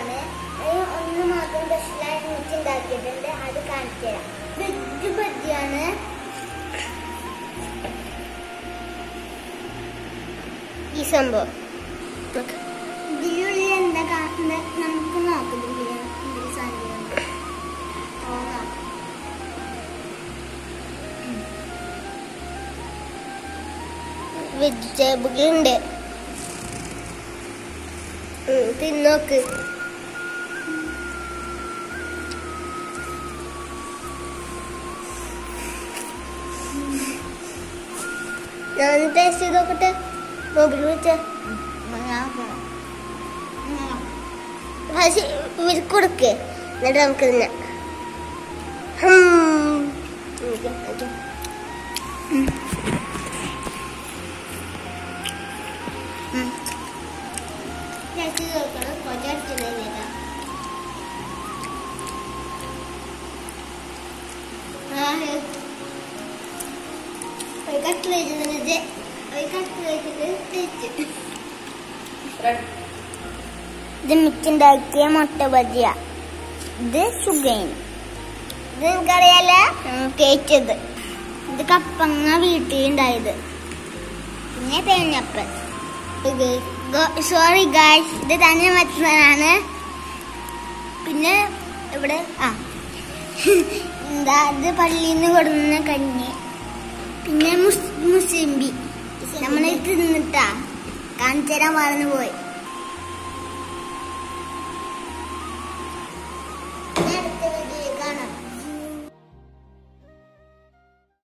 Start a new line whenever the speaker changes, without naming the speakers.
ബജിയാണ് അതിന് ഒന്ന് മാത്രം സ്പെഷ്യലായി മുച്ച് ഉണ്ടാക്കിയിട്ടുണ്ട് അത് കാണിച്ചു തരാം വെജ് ബജിയാണ്
ഈ സംഭവം നോക്ക്.
ഇതിനുള്ളിൽ എന്താ കാണുന്നത് നമുക്ക് നോക്കുന്നില്ല എന്തൊരു സാധനം നോക്കാം
വെജിറ്റബിൾ ഉണ്ട് ഉം, തിന്നോക്ക് ഞാൻ ടേസ്റ്റ് ചെയ്ത് നോക്കട്ടെ മൊബൈൽ വെച്ച പക്ഷെ ഇവർക്ക് കൊടുക്ക് എന്നിട്ട് നമുക്ക് തിന്നാം ഹും. എനിക്ക് എനിക്ക്
ടേസ്റ്റ് നോക്കണം കുറച്ച് അടിച്ചില്ല ഒരു കട്ട്ലേറ്റ് തിന്നിട്ട് ഒരു കട്ട്ലേറ്റിൽ തേച്ച് ഇത് മിച്ചുണ്ടാക്കിയ മുട്ട ബജിയ ഇത് സുഗൈൻ ഇത് നിങ്ങൾക്കറിയാല കേറ്റത് ഇത് കപ്പങ്ങ വീട്ടിലുണ്ടായത് പിന്നെ തേങ്ങപ്പൻ ഇത് സോറി ഗായ്സ് ഇത് തന്നെ വെച്ചതാണ് പിന്നെ ഇവിടെ ആ എന്താ ഇത് പള്ളിയിൽ നിന്ന് കൊടുക്കുന്ന കഞ്ഞി പിന്നെ മുസ് മുസ്ലിംബി നമ്മൾ തിന്നിട്ടാ കാണിച്ചു തരാൻ മറന്നു പോയി